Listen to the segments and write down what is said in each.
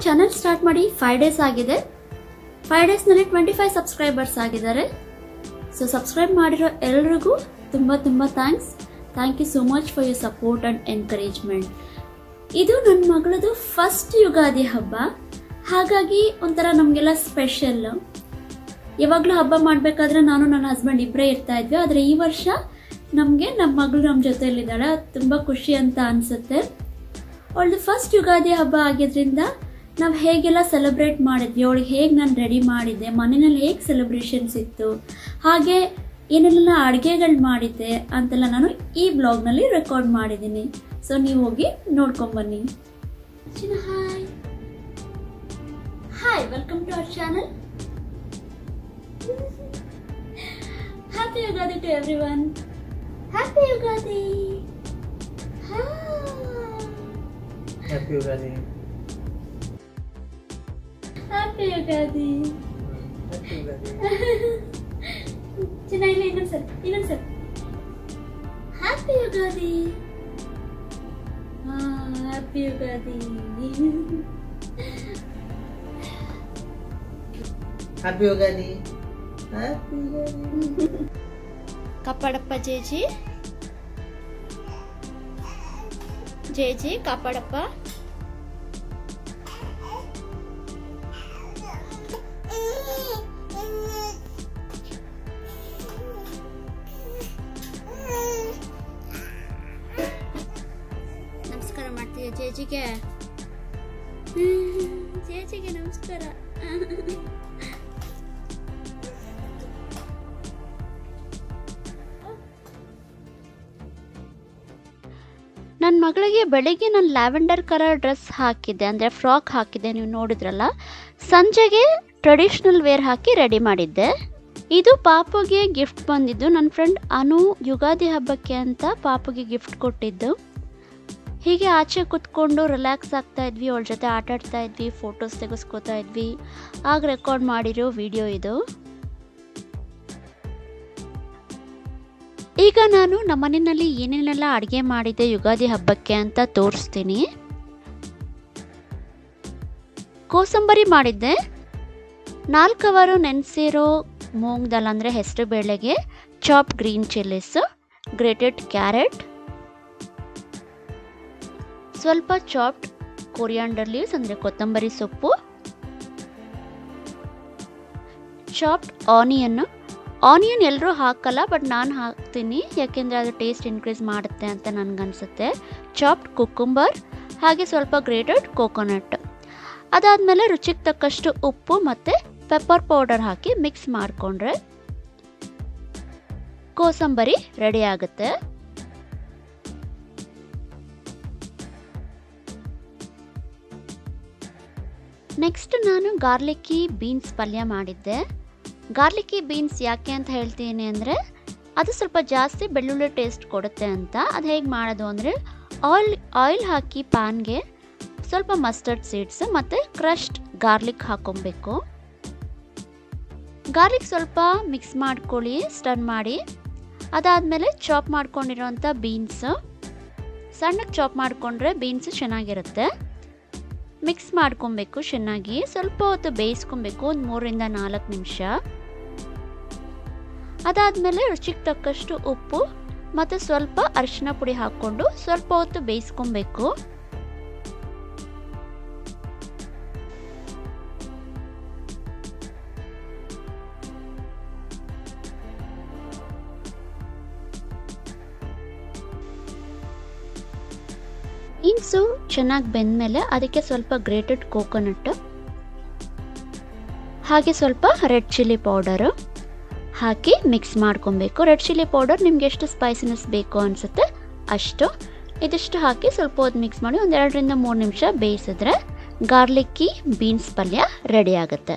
channel start ಮಾಡಿ five days ಆಗಿದೆ five ಡೇಸ್ನಲ್ಲಿ ಟ್ವೆಂಟಿ ಫೈವ್ ಸಬ್ಸ್ಕ್ರೈಬರ್ಸ್ ಆಗಿದ್ದಾರೆ ಸೊ ಸಬ್ಸ್ಕ್ರೈಬ್ ಮಾಡಿರೋ ಎಲ್ರಿಗೂ ತುಂಬ ತುಂಬ thanks thank you so much for your support and encouragement ಇದು ನನ್ನ ಮಗಳದು ಫಸ್ಟ್ ಯುಗಾದಿ ಹಬ್ಬ ಹಾಗಾಗಿ ಒಂಥರ ನಮಗೆಲ್ಲ ಸ್ಪೆಷಲ್ ಯಾವಾಗಲೂ ಹಬ್ಬ ಮಾಡಬೇಕಾದ್ರೆ ನಾನು ನನ್ನ ಹಸ್ಬೆಂಡ್ ಇಬ್ಬರೇ ಇರ್ತಾ ಇದ್ವಿ ಆದರೆ ಈ ವರ್ಷ ನಮಗೆ ನಮ್ಮ ಮಗಳು ನಮ್ಮ ಜೊತೆಯಲ್ಲಿದ್ದಾಳೆ ಅದು ತುಂಬ ಖುಷಿ ಅಂತ ಅನಿಸುತ್ತೆ ಅವಳದು ಫಸ್ಟ್ ಯುಗಾದಿ ಹಬ್ಬ ಆಗಿದ್ರಿಂದ ನಾವು ಹೇಗೆಲ್ಲ ಸೆಲೆಬ್ರೇಟ್ ಮಾಡಿದ್ವಿ ಅವಳಿಗೆ ಹೇಗೆ ನಾನು ರೆಡಿ ಮಾಡಿದ್ದೆ ಮನೆಯಲ್ಲಿ ಹೇಗೆ ಸೆಲೆಬ್ರೇಷನ್ಸ್ ಇತ್ತು ಹಾಗೆ ಏನೆಲ್ಲ ಅಡುಗೆಗಳು ಮಾಡಿದ್ದೆ ಅಂತೆಲ್ಲ ನಾನು ಈ ಬ್ಲಾಗ್ನಲ್ಲಿ ರೆಕಾರ್ಡ್ ಮಾಡಿದ್ದೀನಿ ಸೊ ನೀವು ಹೋಗಿ ನೋಡ್ಕೊಂಬನ್ನಿ ಚಿನ್ನ hi hi welcome to our channel happy Ugadi to everyone happy Ugadi happy Ugadi happy Ugadi happy Ugadi ಚಿನ್ನ ಇಲ್ಲ ಇನ್ನೊಂದ್ಸರಿ ಇನ್ನೊಂದ್ಸರಿ happy Ugadi happy Ugadi happy Ugadi happy Ugadi ಕಾಪಾಡಪ್ಪ ಜೇಜಿ ಜೇಜಿ ಕಾಪಾಡಪ್ಪ ನಮಸ್ಕಾರ ಮಾಡ್ತೀಯ ಜೇಜಿಗೆ ಜೇಜಿಗೆ ನಮಸ್ಕಾರ ನನ್ನ ಮಗಳಿಗೆ ಬೆಳಿಗ್ಗೆ ನಾನು ಲ್ಯಾವೆಂಡರ್ ಕಲರ್ ಡ್ರೆಸ್ ಹಾಕಿದ್ದೆ ಅಂದರೆ ಫ್ರಾಕ್ ಹಾಕಿದ್ದೆ ನೀವು ನೋಡಿದ್ರಲ್ಲ ಸಂಜೆಗೆ ಟ್ರೆಡಿಷ್ನಲ್ ವೇರ್ ಹಾಕಿ ರೆಡಿ ಮಾಡಿದ್ದೆ ಇದು ಪಾಪುಗೆ ಗಿಫ್ಟ್ ಬಂದಿದ್ದು ನನ್ನ ಫ್ರೆಂಡ್ ಅನು ಯುಗಾದಿ ಹಬ್ಬಕ್ಕೆ ಅಂತ ಪಾಪುಗೆ ಗಿಫ್ಟ್ ಕೊಟ್ಟಿದ್ದು ಹೀಗೆ ಆಚೆ ಕುತ್ಕೊಂಡು ರಿಲ್ಯಾಕ್ಸ್ ಆಗ್ತಾ ಇದ್ವಿ ಅವಳ ಜೊತೆ ಆಟ ಆಡ್ತಾ ಇದ್ವಿ ಫೋಟೋಸ್ ತೆಗೆಸ್ಕೋತಾ ಇದ್ವಿ ಆಗ ರೆಕಾರ್ಡ್ ಮಾಡಿರೋ ವಿಡಿಯೋ ಇದು ಈಗ ನಾನು ನಮ್ಮನೆಯಲ್ಲಿ ಏನೇನೆಲ್ಲ ಅಡುಗೆ ಮಾಡಿದ್ದೆ ಯುಗಾದಿ ಹಬ್ಬಕ್ಕೆ ಅಂತ ತೋರಿಸ್ತೀನಿ ಕೋಸಂಬರಿ ಮಾಡಿದ್ದೆ ನಾಲ್ಕು ಅವರು ನೆನೆಸಿರೋ ಮೂಂಗ್ ದಾಲ್ ಅಂದರೆ ಹೆಸರು ಬೇಳೆಗೆ chop green chillies grated carrot ಸ್ವಲ್ಪ ಚಾಪ್ಡ್ ಕೊರಿಯಾಂಡರ್ ಲೀವ್ಸ್ ಅಂದರೆ ಕೊತ್ತಂಬರಿ ಸೊಪ್ಪು ಚಾಪ್ಡ್ ಆನಿಯನ್ನು ಆನಿಯನ್ ಎಲ್ಲರೂ ಹಾಕಲ್ಲ ಬಟ್ ನಾನು ಹಾಕ್ತೀನಿ ಯಾಕೆಂದರೆ ಅದು ಟೇಸ್ಟ್ ಇನ್ಕ್ರೀಸ್ ಮಾಡುತ್ತೆ ಅಂತ ನನಗನ್ಸುತ್ತೆ ಚಾಪ್ಡ್ ಕುಕ್ಕುಂಬರ್ ಹಾಗೆ ಸ್ವಲ್ಪ ಗ್ರೇಟೆಡ್ ಕೋಕೋನಟ್ ಅದಾದಮೇಲೆ ರುಚಿಗೆ ತಕ್ಕಷ್ಟು ಉಪ್ಪು ಮತ್ತು ಪೆಪ್ಪರ್ ಪೌಡರ್ ಹಾಕಿ ಮಿಕ್ಸ್ ಮಾಡಿಕೊಂಡ್ರೆ ಕೋಸಂಬರಿ ರೆಡಿ ಆಗುತ್ತೆ ನೆಕ್ಸ್ಟ್ ನಾನು ಗಾರ್ಲಿಕ್ಕಿ ಬೀನ್ಸ್ ಪಲ್ಯ ಮಾಡಿದ್ದೆ ಗಾರ್ಲಿಕ್ಕಿ ಬೀನ್ಸ್ ಯಾಕೆ ಅಂತ ಹೇಳ್ತೀನಿ ಅಂದರೆ ಅದು ಸ್ವಲ್ಪ ಜಾಸ್ತಿ ಬೆಳ್ಳುಳ್ಳಿ ಟೇಸ್ಟ್ ಕೊಡುತ್ತೆ ಅಂತ ಅದು ಹೇಗೆ ಮಾಡೋದು ಅಂದರೆ ಆಯಿಲ್ ಆಯಿಲ್ ಹಾಕಿ ಪ್ಯಾನ್ಗೆ ಸ್ವಲ್ಪ ಮಸ್ಟರ್ಡ್ ಸೀಡ್ಸ್ ಮತ್ತು ಕ್ರಶ್ಡ್ ಗಾರ್ಲಿಕ್ ಹಾಕೊಬೇಕು ಗಾರ್ಲಿಕ್ ಸ್ವಲ್ಪ ಮಿಕ್ಸ್ ಮಾಡ್ಕೊಳ್ಳಿ ಸ್ಟನ್ ಮಾಡಿ ಅದಾದಮೇಲೆ ಚಾಪ್ ಮಾಡ್ಕೊಂಡಿರೋಂಥ ಬೀನ್ಸ್ ಸಣ್ಣಗೆ ಚಾಪ್ ಮಾಡಿಕೊಂಡ್ರೆ ಬೀನ್ಸ್ ಚೆನ್ನಾಗಿರುತ್ತೆ ಮಿಕ್ಸ್ ಮಾಡ್ಕೊಬೇಕು ಚೆನ್ನಾಗಿ ಸ್ವಲ್ಪ ಹೊತ್ತು ಬೇಯಿಸ್ಕೊಬೇಕು ಒಂದು ಮೂರರಿಂದ ನಾಲ್ಕು ನಿಮಿಷ ಅದಾದಮೇಲೆ ರುಚಿಗೆ ತಕ್ಕಷ್ಟು ಉಪ್ಪು ಮತ್ತು ಸ್ವಲ್ಪ ಅರಿಶಿನ ಪುಡಿ ಹಾಕ್ಕೊಂಡು ಸ್ವಲ್ಪ ಹೊತ್ತು ಬೇಯಿಸ್ಕೊಬೇಕು ಬೀನ್ಸು ಚೆನ್ನಾಗಿ ಬೆಂದಮೇಲೆ ಅದಕ್ಕೆ ಸ್ವಲ್ಪ ಗ್ರೇಟೆಡ್ ಕೋಕೋನಟ್ ಹಾಗೆ ಸ್ವಲ್ಪ ರೆಡ್ ಚಿಲ್ಲಿ ಪೌಡರು ಹಾಕಿ ಮಿಕ್ಸ್ ಮಾಡ್ಕೊಬೇಕು ರೆಡ್ ಚಿಲ್ಲಿ ಪೌಡರ್ ನಿಮ್ಗೆ ಎಷ್ಟು ಸ್ಪೈಸಿನೆಸ್ ಬೇಕು ಅನಿಸುತ್ತೆ ಅಷ್ಟು ಇದಿಷ್ಟು ಹಾಕಿ ಸ್ವಲ್ಪ ಹೊತ್ತು ಮಿಕ್ಸ್ ಮಾಡಿ ಒಂದು ಎರಡರಿಂದ ಮೂರು ನಿಮಿಷ ಬೇಯಿಸಿದ್ರೆ ಗಾರ್ಲಿಕ್ಕಿ ಬೀನ್ಸ್ ಪಲ್ಯ ರೆಡಿ ಆಗುತ್ತೆ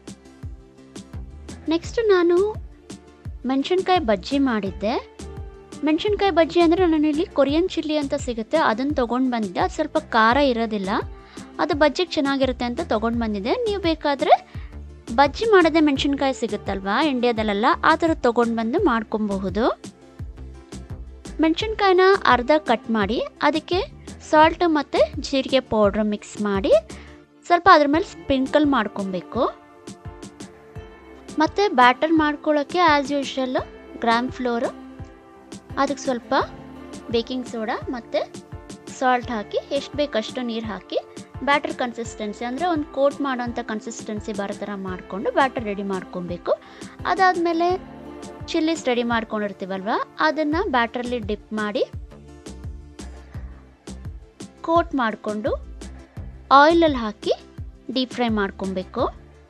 ನೆಕ್ಸ್ಟ್ ನಾನು ಮೆಣಸಿನ್ಕಾಯಿ ಬಜ್ಜಿ ಮಾಡಿದ್ದೆ ಮೆಣಸಿನ್ಕಾಯಿ ಬಜ್ಜಿ ಅಂದರೆ ನಾನಿಲ್ಲಿ ಕೊರಿಯನ್ ಚಿಲ್ಲಿ ಅಂತ ಸಿಗುತ್ತೆ ಅದನ್ನು ತೊಗೊಂಡು ಬಂದಿದ್ದೆ ಅದು ಸ್ವಲ್ಪ ಖಾರ ಇರೋದಿಲ್ಲ ಅದು ಬಜ್ಜಿಗೆ ಚೆನ್ನಾಗಿರುತ್ತೆ ಅಂತ ತೊಗೊಂಡು ಬಂದಿದ್ದೆ ನೀವು ಬೇಕಾದರೆ ಬಜ್ಜಿ ಮಾಡದೆ ಮೆಣಸಿನ್ಕಾಯಿ ಸಿಗುತ್ತಲ್ವಾ ಇಂಡಿಯಾದಲ್ಲೆಲ್ಲ ಆ ಥರ ತೊಗೊಂಡು ಬಂದು ಮಾಡ್ಕೊಬಹುದು ಮೆಣಸಿನ್ಕಾಯಿನ ಅರ್ಧ ಕಟ್ ಮಾಡಿ ಅದಕ್ಕೆ ಸಾಲ್ಟ್ ಮತ್ತು ಜೀರಿಗೆ ಪೌಡ್ರ್ ಮಿಕ್ಸ್ ಮಾಡಿ ಸ್ವಲ್ಪ ಅದ್ರ ಮೇಲೆ ಸ್ಪ್ರಿಂಕಲ್ ಮಾಡ್ಕೊಬೇಕು ಮತ್ತು ಬ್ಯಾಟರ್ ಮಾಡ್ಕೊಳ್ಳೋಕ್ಕೆ ಆ್ಯಸ್ ಯೂಶ್ವಲ್ ಗ್ರಾಮ್ ಫ್ಲೋರು ಅದಕ್ಕೆ ಸ್ವಲ್ಪ ಬೇಕಿಂಗ್ ಸೋಡಾ ಮತ್ತು ಸಾಲ್ಟ್ ಹಾಕಿ ಎಷ್ಟು ಬೇಕಷ್ಟು ನೀರು ಹಾಕಿ ಬ್ಯಾಟರ್ ಕನ್ಸಿಸ್ಟೆನ್ಸಿ ಅಂದರೆ ಒಂದು ಕೋಟ್ ಮಾಡೋಂಥ ಕನ್ಸಿಸ್ಟೆನ್ಸಿ ಬರೋ ಥರ ಮಾಡಿಕೊಂಡು ಬ್ಯಾಟರ್ ರೆಡಿ ಮಾಡ್ಕೊಬೇಕು ಅದಾದಮೇಲೆ ಚಿಲ್ಲೀಸ್ ರೆಡಿ ಮಾಡ್ಕೊಂಡಿರ್ತೀವಲ್ವ ಅದನ್ನು ಬ್ಯಾಟ್ರಲ್ಲಿ ಡಿಪ್ ಮಾಡಿ ಕೋಟ್ ಮಾಡಿಕೊಂಡು ಆಯಿಲಲ್ಲಿ ಹಾಕಿ ಡೀಪ್ ಫ್ರೈ ಮಾಡ್ಕೊಬೇಕು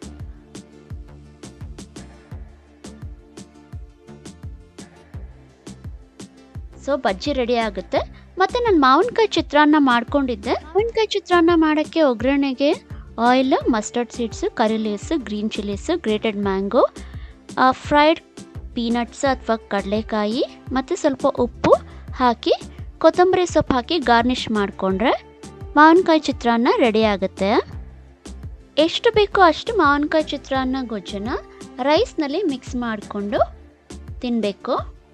ಸೊ ಬಜ್ಜಿ ರೆಡಿ ಆಗುತ್ತೆ ಮತ್ತು ನಾನು ಮಾವಿನಕಾಯಿ ಚಿತ್ರಾನ್ನ ಮಾಡ್ಕೊಂಡಿದ್ದೆ ಮಾವಿನಕಾಯಿ ಚಿತ್ರಾನ್ನ ಮಾಡೋಕ್ಕೆ ಒಗ್ಗರಣೆಗೆ oil mustard seeds curry leaves green chillies grated mango fried peanuts ಅಥವಾ ಕಡಲೆಕಾಯಿ ಮತ್ತು ಸ್ವಲ್ಪ ಉಪ್ಪು ಹಾಕಿ ಕೊತ್ತಂಬರಿ ಸೊಪ್ಪು ಹಾಕಿ ಗಾರ್ನಿಷ್ ಮಾಡಿಕೊಂಡ್ರೆ ಮಾವಿನಕಾಯಿ ಚಿತ್ರಾನ್ನ ರೆಡಿ ಆಗುತ್ತೆ ಎಷ್ಟು ಬೇಕೋ ಅಷ್ಟು ಮಾವಿನಕಾಯಿ ಚಿತ್ರಾನ್ನ ಗೊಜ್ಜನ್ನು ರೈಸ್ನಲ್ಲಿ ಮಿಕ್ಸ್ ಮಾಡಿಕೊಂಡು ತಿನ್ನಬೇಕು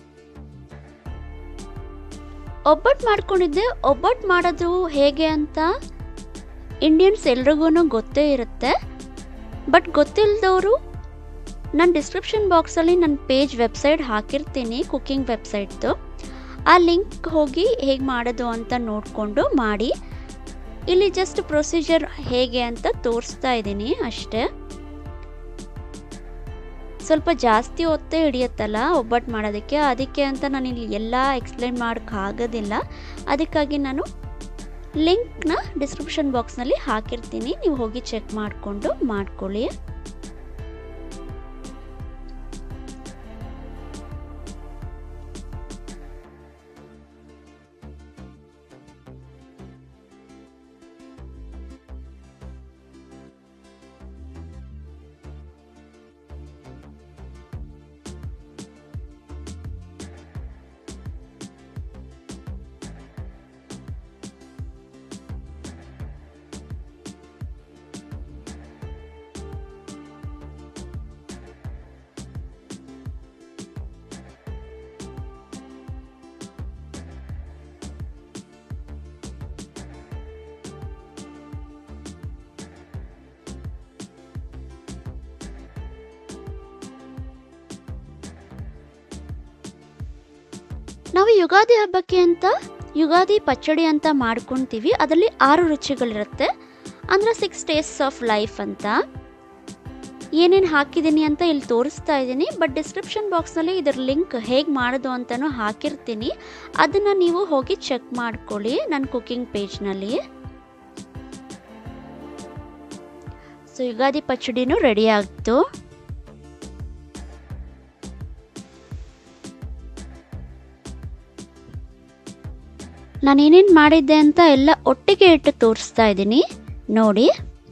ಒಬ್ಬಟ್ಟು ಮಾಡ್ಕೊಂಡಿದ್ದೆ ಒಬ್ಬಟ್ಟು ಮಾಡೋದು ಹೇಗೆ ಅಂತ ಇಂಡಿಯನ್ಸ್ ಎಲ್ರಿಗೂ ಗೊತ್ತೇ ಇರುತ್ತೆ ಬಟ್ ಗೊತ್ತಿಲ್ಲದವರು ನಾನು ಡಿಸ್ಕ್ರಿಪ್ಷನ್ ಬಾಕ್ಸಲ್ಲಿ ನನ್ನ ಪೇಜ್ ವೆಬ್ಸೈಟ್ ಹಾಕಿರ್ತೀನಿ ಕುಕ್ಕಿಂಗ್ ವೆಬ್ಸೈಟ್ದು ಆ ಲಿಂಕ್ ಹೋಗಿ ಹೇಗೆ ಮಾಡೋದು ಅಂತ ನೋಡಿಕೊಂಡು ಮಾಡಿ ಇಲ್ಲಿ ಜಸ್ಟ್ ಪ್ರೊಸೀಜರ್ ಹೇಗೆ ಅಂತ ತೋರಿಸ್ತಾ ಇದ್ದೀನಿ ಅಷ್ಟೇ ಸ್ವಲ್ಪ ಜಾಸ್ತಿ ಹೊತ್ತೇ ಹಿಡಿಯುತ್ತಲ್ಲ ಒಬ್ಬಟ್ಟು ಮಾಡೋದಕ್ಕೆ ಅದಕ್ಕೆ ಅಂತ ನಾನು ಇಲ್ಲಿ ಎಲ್ಲ ಎಕ್ಸ್ಪ್ಲೈನ್ ಮಾಡೋಕ್ಕಾಗೋದಿಲ್ಲ ಅದಕ್ಕಾಗಿ ನಾನು ಲಿಂಕ್ನ ಡಿಸ್ಕ್ರಿಪ್ಷನ್ ಬಾಕ್ಸ್ನಲ್ಲಿ ಹಾಕಿರ್ತೀನಿ ನೀವು ಹೋಗಿ ಚೆಕ್ ಮಾಡಿಕೊಂಡು ಮಾಡ್ಕೊಳ್ಳಿ ನಾವು ಯುಗಾದಿ ಹಬ್ಬಕ್ಕೆ ಅಂತ ಯುಗಾದಿ ಪಚ್ಚಡಿ ಅಂತ ಮಾಡ್ಕೊತೀವಿ ಅದರಲ್ಲಿ ಆರು ರುಚಿಗಳಿರುತ್ತೆ ಅಂದರೆ ಸಿಕ್ಸ್ ಟೇಸ್ಟ್ಸ್ ಆಫ್ ಲೈಫ್ ಅಂತ ಏನೇನು ಹಾಕಿದ್ದೀನಿ ಅಂತ ಇಲ್ಲಿ ತೋರಿಸ್ತಾ ಇದ್ದೀನಿ ಬಟ್ ಡಿಸ್ಕ್ರಿಪ್ಷನ್ ಬಾಕ್ಸ್ನಲ್ಲಿ ಇದರ ಲಿಂಕ್ ಹೇಗೆ ಮಾಡೋದು ಅಂತಲೂ ಹಾಕಿರ್ತೀನಿ ಅದನ್ನು ನೀವು ಹೋಗಿ ಚೆಕ್ ಮಾಡ್ಕೊಳ್ಳಿ ನನ್ನ ಕುಕ್ಕಿಂಗ್ ಪೇಜ್ನಲ್ಲಿ ಸೊ ಯುಗಾದಿ ಪಚ್ಚಡಿನೂ ರೆಡಿ ಆಗ್ತು ನಾನು ಏನೇನು ಮಾಡಿದ್ದೆ ಅಂತ ಎಲ್ಲ ಒಟ್ಟಿಗೆ ಇಟ್ಟು ತೋರಿಸ್ತಾ ಇದ್ದೀನಿ ನೋಡಿ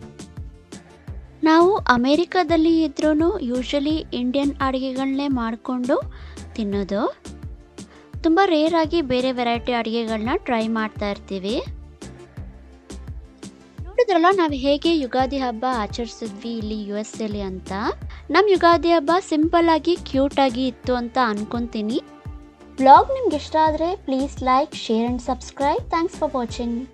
ನಾವು ಅಮೇರಿಕಾದಲ್ಲಿ ಇದ್ರೂ ಯೂಶಲಿ ಇಂಡಿಯನ್ ಅಡುಗೆಗಳನ್ನೇ ಮಾಡಿಕೊಂಡು ತಿನ್ನೋದು ತುಂಬ ರೇರಾಗಿ ಬೇರೆ ವೆರೈಟಿ ಅಡುಗೆಗಳನ್ನ ಟ್ರೈ ಮಾಡ್ತಾ ಇರ್ತೀವಿ ನೋಡಿದ್ರಲ್ಲ ನಾವು ಹೇಗೆ ಯುಗಾದಿ ಹಬ್ಬ ಆಚರಿಸಿದ್ವಿ ಇಲ್ಲಿ ಯು ಎಸ್ ಎಲ್ಲಿ ಅಂತ ನಮ್ಮ ಯುಗಾದಿ ಹಬ್ಬ ಸಿಂಪಲ್ ಆಗಿ ಕ್ಯೂಟ್ ಆಗಿ ಇತ್ತು ಅಂತ ಅನ್ಕೊಂತೀನಿ ಬ್ಲಾಗ್ ನಿಮ್ಗೆ ಇಷ್ಟ ಆದರೆ please like share and subscribe thanks for watching